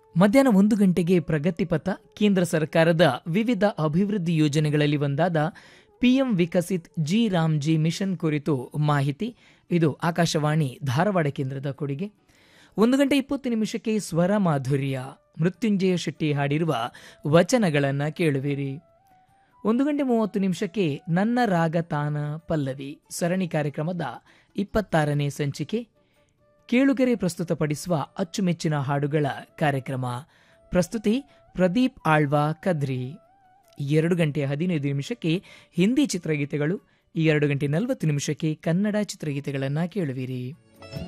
ಮಧ್ಯಾಹ್ನ ಒಂದು ಗಂಟೆಗೆ ಪ್ರಗತಿಪಥ ಕೇಂದ್ರ ಸರ್ಕಾರದ ವಿವಿಧ ಅಭಿವೃದ್ಧಿ ಯೋಜನೆಗಳಲ್ಲಿ ಒಂದಾದ PM Viksit G Ramji mission ಕುರಿತು ಮಾಹಿತಿ ಇದು ಆಕಾಶವಾಣಿ ಧಾರವಾಡ ಕೇಂದ್ರದ ಕೊಡುಗೆ ಒಂದು ಗಂಟೆ ಇಪ್ಪತ್ತು ನಿಮಿಷಕ್ಕೆ ಸ್ವರ ಮಾಧುರ್ಯ ಮೃತ್ಯುಂಜಯ ಶೆಟ್ಟಿ ಹಾಡಿರುವ ವಚನಗಳನ್ನು ಕೇಳುವಿರಿ ಒಂದು ಗಂಟೆ ಮೂವತ್ತು ನಿಮಿಷಕ್ಕೆ ನನ್ನ ರಾಗ ತಾನ ಪಲ್ಲವಿ ಸರಣಿ ಕಾರ್ಯಕ್ರಮದ ಇಪ್ಪತ್ತಾರನೇ ಸಂಚಿಕೆ ಕೇಳುಗೆರೆ ಪ್ರಸ್ತುತಪಡಿಸುವ ಅಚ್ಚುಮೆಚ್ಚಿನ ಹಾಡುಗಳ ಕಾರ್ಯಕ್ರಮ ಪ್ರಸ್ತುತಿ ಪ್ರದೀಪ್ ಆಳ್ವಾ ಕದ್ರಿ ಎರಡು ಗಂಟೆ ಹದಿನೈದು ನಿಮಿಷಕ್ಕೆ ಹಿಂದಿ ಚಿತ್ರಗೀತೆಗಳು ಎರಡು ಗಂಟೆ ನಲವತ್ತು ನಿಮಿಷಕ್ಕೆ ಕನ್ನಡ ಚಿತ್ರಗೀತೆಗಳನ್ನು ಕೇಳುವಿರಿ